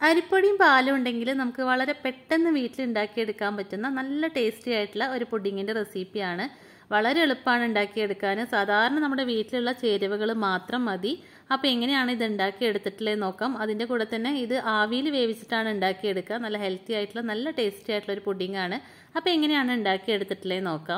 അരിപ്പൊടിയും പാലും ഉണ്ടെങ്കിൽ നമുക്ക് വളരെ പെട്ടെന്ന് വീട്ടിൽ ഉണ്ടാക്കിയെടുക്കാൻ പറ്റുന്ന നല്ല ടേസ്റ്റി ആയിട്ടുള്ള ഒരു പുഡിങ്ങിൻ്റെ റെസിപ്പിയാണ് വളരെ എളുപ്പമാണ് ഉണ്ടാക്കിയെടുക്കാൻ സാധാരണ നമ്മുടെ വീട്ടിലുള്ള ചേരുവകൾ മാത്രം മതി അപ്പോൾ എങ്ങനെയാണ് ഇത് ഉണ്ടാക്കിയെടുത്തിട്ടുള്ളത് നോക്കാം അതിൻ്റെ കൂടെ തന്നെ ഇത് ആവിയിൽ വേവിച്ചിട്ടാണ് ഉണ്ടാക്കിയെടുക്കുക നല്ല ഹെൽത്തി ആയിട്ടുള്ള നല്ല ടേസ്റ്റി ആയിട്ടുള്ള ഒരു പുഡിങ്ങാണ് അപ്പോൾ എങ്ങനെയാണ് ഉണ്ടാക്കിയെടുത്തിട്ടുള്ളത് നോക്കാം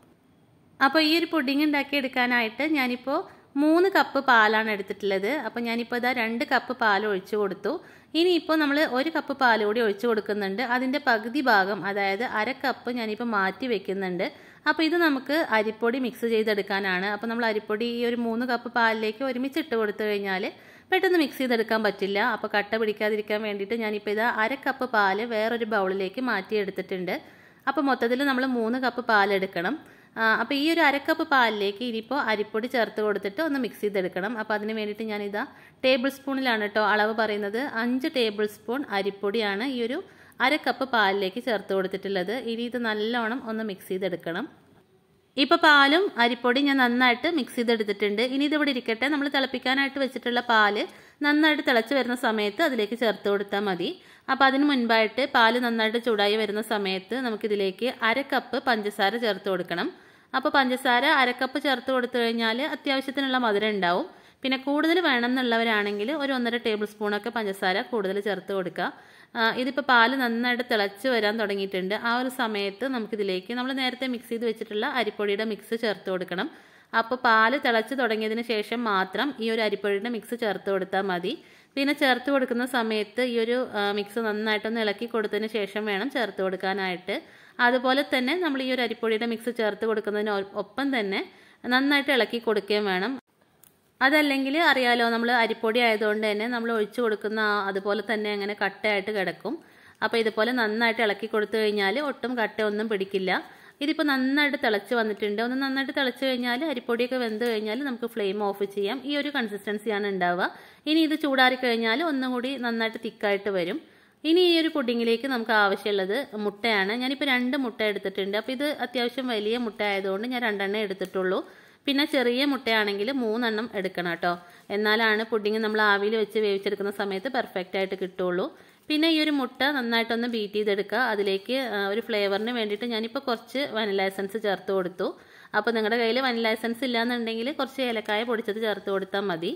അപ്പോൾ ഈ ഒരു പുഡിങ് ഉണ്ടാക്കിയെടുക്കാനായിട്ട് ഞാനിപ്പോൾ മൂന്ന് കപ്പ് പാലാണ് എടുത്തിട്ടുള്ളത് അപ്പോൾ ഞാനിപ്പോൾ ഇതാ രണ്ട് കപ്പ് പാൽ ഒഴിച്ചു കൊടുത്തു ഇനിയിപ്പോൾ നമ്മൾ ഒരു കപ്പ് പാൽ കൂടി ഒഴിച്ചു കൊടുക്കുന്നുണ്ട് അതിൻ്റെ പകുതി ഭാഗം അതായത് അര കപ്പ് ഞാനിപ്പോൾ മാറ്റി വെക്കുന്നുണ്ട് അപ്പോൾ ഇത് നമുക്ക് അരിപ്പൊടി മിക്സ് ചെയ്തെടുക്കാനാണ് അപ്പോൾ നമ്മൾ അരിപ്പൊടി ഈ ഒരു മൂന്ന് കപ്പ് പാലിലേക്ക് ഒരുമിച്ച് ഇട്ട് കൊടുത്തു കഴിഞ്ഞാൽ പെട്ടെന്ന് മിക്സ് ചെയ്തെടുക്കാൻ പറ്റില്ല അപ്പോൾ കട്ട പിടിക്കാതിരിക്കാൻ വേണ്ടിയിട്ട് ഞാനിപ്പോൾ ഇത് അര കപ്പ് പാല് വേറൊരു ബൗളിലേക്ക് മാറ്റിയെടുത്തിട്ടുണ്ട് അപ്പോൾ മൊത്തത്തിൽ നമ്മൾ മൂന്ന് കപ്പ് പാലെടുക്കണം അപ്പോൾ ഈ ഒരു അരക്കപ്പ് പാലിലേക്ക് ഇനിയിപ്പോൾ അരിപ്പൊടി ചേർത്ത് കൊടുത്തിട്ട് ഒന്ന് മിക്സ് ചെയ്തെടുക്കണം അപ്പോൾ അതിന് വേണ്ടിയിട്ട് ഞാനിതാ ടേബിൾ സ്പൂണിലാണ് കേട്ടോ അളവ് പറയുന്നത് അഞ്ച് ടേബിൾ സ്പൂൺ അരിപ്പൊടിയാണ് ഈ ഒരു അരക്കപ്പ് പാലിലേക്ക് ചേർത്ത് കൊടുത്തിട്ടുള്ളത് ഇനി ഇത് നല്ലോണം ഒന്ന് മിക്സ് ചെയ്തെടുക്കണം ഇപ്പോൾ പാലും അരിപ്പൊടി ഞാൻ നന്നായിട്ട് മിക്സ് ചെയ്തെടുത്തിട്ടുണ്ട് ഇനി ഇതിവിടെ ഇരിക്കട്ടെ നമ്മൾ തിളപ്പിക്കാനായിട്ട് വെച്ചിട്ടുള്ള പാല് നന്നായിട്ട് തിളച്ച് വരുന്ന സമയത്ത് അതിലേക്ക് ചേർത്ത് കൊടുത്താൽ മതി അപ്പോൾ അതിന് മുൻപായിട്ട് പാല് നന്നായിട്ട് ചൂടായി വരുന്ന സമയത്ത് നമുക്കിതിലേക്ക് അര കപ്പ് പഞ്ചസാര ചേർത്ത് കൊടുക്കണം അപ്പോൾ പഞ്ചസാര അര കപ്പ് ചേർത്ത് കൊടുത്തു കഴിഞ്ഞാൽ അത്യാവശ്യത്തിനുള്ള മധുരം ഉണ്ടാവും പിന്നെ കൂടുതൽ വേണം എന്നുള്ളവരാണെങ്കിൽ ഒരു ഒന്നര ടേബിൾ സ്പൂണൊക്കെ പഞ്ചസാര കൂടുതൽ ചേർത്ത് കൊടുക്കുക ഇതിപ്പോൾ പാല് നന്നായിട്ട് തിളച്ച് വരാൻ തുടങ്ങിയിട്ടുണ്ട് ആ ഒരു സമയത്ത് നമുക്കിതിലേക്ക് നമ്മൾ നേരത്തെ മിക്സ് ചെയ്ത് വെച്ചിട്ടുള്ള അരിപ്പൊടിയുടെ മിക്സ് ചേർത്ത് കൊടുക്കണം അപ്പോൾ പാല് തിളച്ച് തുടങ്ങിയതിന് ശേഷം മാത്രം ഈ ഒരു അരിപ്പൊടിയുടെ മിക്സ് ചേർത്ത് കൊടുത്താൽ മതി പിന്നെ ചേർത്ത് കൊടുക്കുന്ന സമയത്ത് ഈ ഒരു മിക്സ് നന്നായിട്ടൊന്ന് ഇളക്കി കൊടുത്തതിന് ശേഷം വേണം ചേർത്ത് കൊടുക്കാനായിട്ട് അതുപോലെ തന്നെ നമ്മൾ ഈ ഒരു അരിപ്പൊടിയുടെ മിക്സ് ചേർത്ത് കൊടുക്കുന്നതിന് ഒപ്പം തന്നെ നന്നായിട്ട് ഇളക്കി കൊടുക്കുകയും വേണം അതല്ലെങ്കിൽ അറിയാലോ നമ്മൾ അരിപ്പൊടി ആയതുകൊണ്ട് തന്നെ നമ്മൾ ഒഴിച്ചു കൊടുക്കുന്ന അതുപോലെ തന്നെ അങ്ങനെ കട്ടയായിട്ട് കിടക്കും അപ്പോൾ ഇതുപോലെ നന്നായിട്ട് ഇളക്കി കൊടുത്തു കഴിഞ്ഞാൽ ഒട്ടും കട്ടയൊന്നും പിടിക്കില്ല ഇതിപ്പോൾ നന്നായിട്ട് തിളച്ച് വന്നിട്ടുണ്ട് ഒന്ന് നന്നായിട്ട് തിളച്ച് കഴിഞ്ഞാൽ അരിപ്പൊടിയൊക്കെ വെന്ത് കഴിഞ്ഞാൽ നമുക്ക് ഫ്ലെയിം ഓഫ് ചെയ്യാം ഈ ഒരു കൺസിസ്റ്റൻസിയാണ് ഉണ്ടാവുക ഇനി ഇത് ചൂടാറി കഴിഞ്ഞാൽ ഒന്നും കൂടി നന്നായിട്ട് തിക്കായിട്ട് വരും ഇനി ഈ ഒരു പുഡിങ്ങിലേക്ക് നമുക്ക് ആവശ്യമുള്ളത് മുട്ടയാണ് ഞാനിപ്പോൾ രണ്ട് മുട്ട എടുത്തിട്ടുണ്ട് അപ്പോൾ ഇത് അത്യാവശ്യം വലിയ മുട്ട ആയതുകൊണ്ട് ഞാൻ രണ്ടെണ്ണം എടുത്തിട്ടുള്ളൂ പിന്നെ ചെറിയ മുട്ടയാണെങ്കിൽ മൂന്നെണ്ണം എടുക്കണം കേട്ടോ എന്നാലാണ് പുഡിങ് നമ്മൾ ആവിയിൽ വെച്ച് വേവിച്ചെടുക്കുന്ന സമയത്ത് പെർഫെക്റ്റ് ആയിട്ട് കിട്ടുള്ളൂ പിന്നെ ഈ ഒരു മുട്ട നന്നായിട്ടൊന്ന് ബീറ്റ് ചെയ്തെടുക്കുക അതിലേക്ക് ഒരു ഫ്ലേവറിന് വേണ്ടിയിട്ട് ഞാനിപ്പോൾ കുറച്ച് വനില എസൻസ് ചേർത്ത് കൊടുത്തു അപ്പോൾ നിങ്ങളുടെ കയ്യിൽ വനില എസൻസ് ഇല്ലാന്നുണ്ടെങ്കിൽ കുറച്ച് ഏലക്കായ പൊടിച്ചത് ചേർത്ത് കൊടുത്താൽ മതി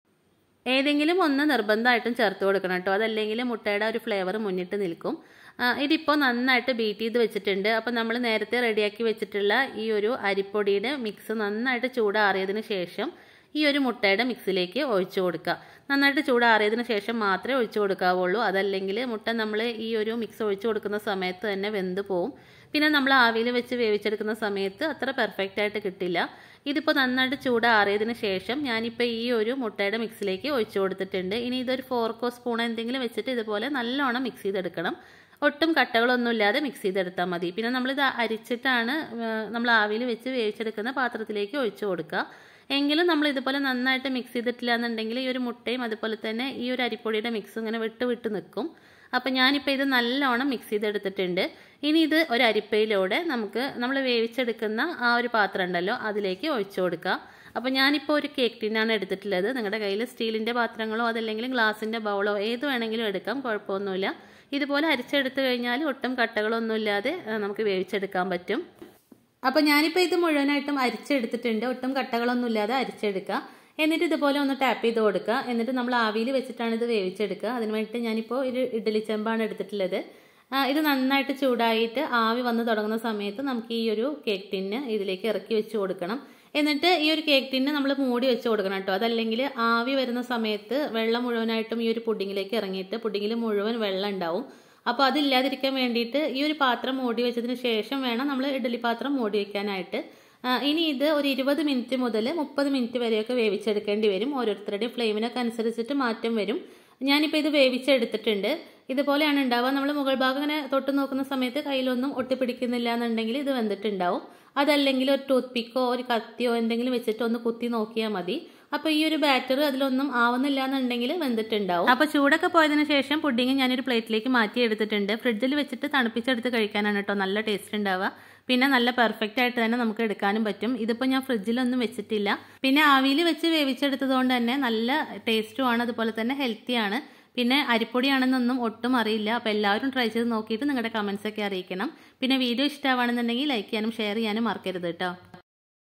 ഏതെങ്കിലും ഒന്ന് നിർബന്ധമായിട്ടും ചേർത്ത് കൊടുക്കണം കേട്ടോ അതല്ലെങ്കിൽ മുട്ടയുടെ ഒരു ഫ്ലേവർ മുന്നിട്ട് നിൽക്കും ഇതിപ്പോൾ നന്നായിട്ട് ബീറ്റ് ചെയ്ത് വെച്ചിട്ടുണ്ട് അപ്പോൾ നമ്മൾ നേരത്തെ റെഡിയാക്കി വെച്ചിട്ടുള്ള ഈ ഒരു അരിപ്പൊടിയുടെ മിക്സ് നന്നായിട്ട് ചൂടാറിയതിന് ശേഷം ഈ ഒരു മുട്ടയുടെ മിക്സിലേക്ക് ഒഴിച്ചു കൊടുക്കുക നന്നായിട്ട് ചൂടാറിയതിന് ശേഷം മാത്രമേ ഒഴിച്ചു കൊടുക്കാവുള്ളൂ അതല്ലെങ്കിൽ മുട്ട നമ്മൾ ഈ ഒരു മിക്സ് ഒഴിച്ചു കൊടുക്കുന്ന സമയത്ത് തന്നെ വെന്ത് പോവും പിന്നെ നമ്മൾ ആവിയിൽ വെച്ച് വേവിച്ചെടുക്കുന്ന സമയത്ത് അത്ര പെർഫെക്റ്റ് ആയിട്ട് കിട്ടില്ല ഇതിപ്പോൾ നന്നായിട്ട് ചൂടാറിയതിന് ശേഷം ഞാനിപ്പോൾ ഈ ഒരു മുട്ടയുടെ മിക്സിലേക്ക് ഒഴിച്ചു കൊടുത്തിട്ടുണ്ട് ഇനി ഇതൊരു ഫോർക്കോ സ്പൂൺ എന്തെങ്കിലും വെച്ചിട്ട് ഇതുപോലെ നല്ലോണം മിക്സ് ചെയ്തെടുക്കണം ഒട്ടും കട്ടകളൊന്നും ഇല്ലാതെ മിക്സ് ചെയ്തെടുത്താൽ മതി പിന്നെ നമ്മളിത് അരിച്ചിട്ടാണ് നമ്മൾ ആവിയിൽ വെച്ച് വേവിച്ചെടുക്കുന്ന പാത്രത്തിലേക്ക് ഒഴിച്ചു കൊടുക്കുക എങ്കിലും നമ്മൾ ഇതുപോലെ നന്നായിട്ട് മിക്സ് ചെയ്തിട്ടില്ല എന്നുണ്ടെങ്കിൽ ഈ ഒരു മുട്ടയും അതുപോലെ തന്നെ ഈ ഒരു അരിപ്പൊടിയുടെ മിക്സ് ഇങ്ങനെ വിട്ട് വിട്ട് നിൽക്കും അപ്പോൾ ഞാനിപ്പോൾ ഇത് നല്ലോണം മിക്സ് ചെയ്തെടുത്തിട്ടുണ്ട് ഇനി ഇത് ഒരു അരിപ്പയിലൂടെ നമുക്ക് നമ്മൾ വേവിച്ചെടുക്കുന്ന ആ ഒരു പാത്രം ഉണ്ടല്ലോ അതിലേക്ക് ഒഴിച്ചു കൊടുക്കുക അപ്പോൾ ഞാനിപ്പോൾ ഒരു കേക്ക് ടിന്നാണ് എടുത്തിട്ടുള്ളത് നിങ്ങളുടെ കയ്യിൽ സ്റ്റീലിൻ്റെ പാത്രങ്ങളോ അതല്ലെങ്കിൽ ഗ്ലാസിൻ്റെ ബൗളോ ഏത് വേണമെങ്കിലും എടുക്കാം കുഴപ്പമൊന്നുമില്ല ഇതുപോലെ അരിച്ചെടുത്ത് കഴിഞ്ഞാൽ ഒട്ടും കട്ടകളൊന്നുമില്ലാതെ നമുക്ക് വേവിച്ചെടുക്കാൻ പറ്റും അപ്പോൾ ഞാനിപ്പോൾ ഇത് മുഴുവനായിട്ടും അരിച്ചെടുത്തിട്ടുണ്ട് ഒട്ടും കട്ടകളൊന്നുമില്ലാതെ അരിച്ചെടുക്കുക എന്നിട്ട് ഇതുപോലെ ഒന്ന് ടാപ്പ് ചെയ്ത് കൊടുക്കുക എന്നിട്ട് നമ്മൾ ആവിയിൽ വെച്ചിട്ടാണ് ഇത് വേവിച്ചെടുക്കുക അതിന് വേണ്ടിയിട്ട് ഞാനിപ്പോൾ ഒരു ഇഡ്ഡലി ചെമ്പാണ് എടുത്തിട്ടുള്ളത് ഇത് നന്നായിട്ട് ചൂടായിട്ട് ആവി വന്ന് തുടങ്ങുന്ന സമയത്ത് നമുക്ക് ഈ ഒരു കേക്ക് ടിന്ന് ഇതിലേക്ക് ഇറക്കി വെച്ച് കൊടുക്കണം എന്നിട്ട് ഈ ഒരു കേക്ക് ടിന്ന് നമ്മൾ മൂടി വെച്ച് കൊടുക്കണം കേട്ടോ അതല്ലെങ്കിൽ ആവി വരുന്ന സമയത്ത് വെള്ളം മുഴുവനായിട്ടും ഈ ഒരു പുഡിങ്ങിലേക്ക് ഇറങ്ങിയിട്ട് പുഡിങ്ങിൽ മുഴുവൻ വെള്ളം ഉണ്ടാവും അപ്പോൾ അതില്ലാതിരിക്കാൻ വേണ്ടിയിട്ട് ഈ ഒരു പാത്രം മൂടി വെച്ചതിന് ശേഷം വേണം നമ്മൾ ഇഡ്ഡലി പാത്രം മൂടി വെക്കാനായിട്ട് ഇനി ഇത് ഒരു ഇരുപത് മിനിറ്റ് മുതൽ മുപ്പത് മിനിറ്റ് വരെയൊക്കെ വേവിച്ചെടുക്കേണ്ടി വരും ഓരോരുത്തരുടെയും ഫ്ലെയിമിനൊക്കെ അനുസരിച്ചിട്ട് മാറ്റം വരും ഞാനിപ്പോൾ ഇത് വേവിച്ചെടുത്തിട്ടുണ്ട് ഇതുപോലെയാണ് ഉണ്ടാവുക നമ്മൾ മുകൾ ഭാഗം ഇങ്ങനെ തൊട്ട് നോക്കുന്ന സമയത്ത് കയ്യിലൊന്നും ഒട്ടിപ്പിടിക്കുന്നില്ല എന്നുണ്ടെങ്കിൽ ഇത് വെന്തിട്ടുണ്ടാവും അതല്ലെങ്കിൽ ഒരു ടൂത്ത് പിക്കോ ഒരു കത്തിയോ എന്തെങ്കിലും വെച്ചിട്ട് ഒന്ന് കുത്തി നോക്കിയാൽ മതി അപ്പോൾ ഈ ഒരു ബാറ്റർ അതിലൊന്നും ആവുന്നില്ല എന്നുണ്ടെങ്കിൽ വെന്തിട്ടുണ്ടാവും അപ്പോൾ ചൂടൊക്കെ പോയതിനു ശേഷം പുഡിങ് ഞാനൊരു പ്ലേറ്റിലേക്ക് മാറ്റി എടുത്തിട്ടുണ്ട് ഫ്രിഡ്ജിൽ വെച്ചിട്ട് തണുപ്പിച്ചെടുത്ത് കഴിക്കാനാണ് കേട്ടോ നല്ല ടേസ്റ്റ് ഉണ്ടാവുക പിന്നെ നല്ല പെർഫെക്റ്റ് ആയിട്ട് തന്നെ നമുക്ക് എടുക്കാനും പറ്റും ഇതിപ്പോൾ ഞാൻ ഫ്രിഡ്ജിലൊന്നും വെച്ചിട്ടില്ല പിന്നെ ആവിയിൽ വെച്ച് വേവിച്ചെടുത്തത് കൊണ്ട് തന്നെ നല്ല ടേസ്റ്റുമാണ് അതുപോലെ തന്നെ ഹെൽത്തിയാണ് പിന്നെ അരിപ്പൊടിയാണെന്നൊന്നും ഒട്ടും അറിയില്ല അപ്പോൾ എല്ലാവരും ട്രൈ ചെയ്ത് നോക്കിയിട്ട് നിങ്ങളുടെ കമൻസൊക്കെ അറിയിക്കണം പിന്നെ വീഡിയോ ഇഷ്ടമാണെന്നുണ്ടെങ്കിൽ ലൈക്ക് ചെയ്യാനും ഷെയർ ചെയ്യാനും മറക്കരുത് കേട്ടോ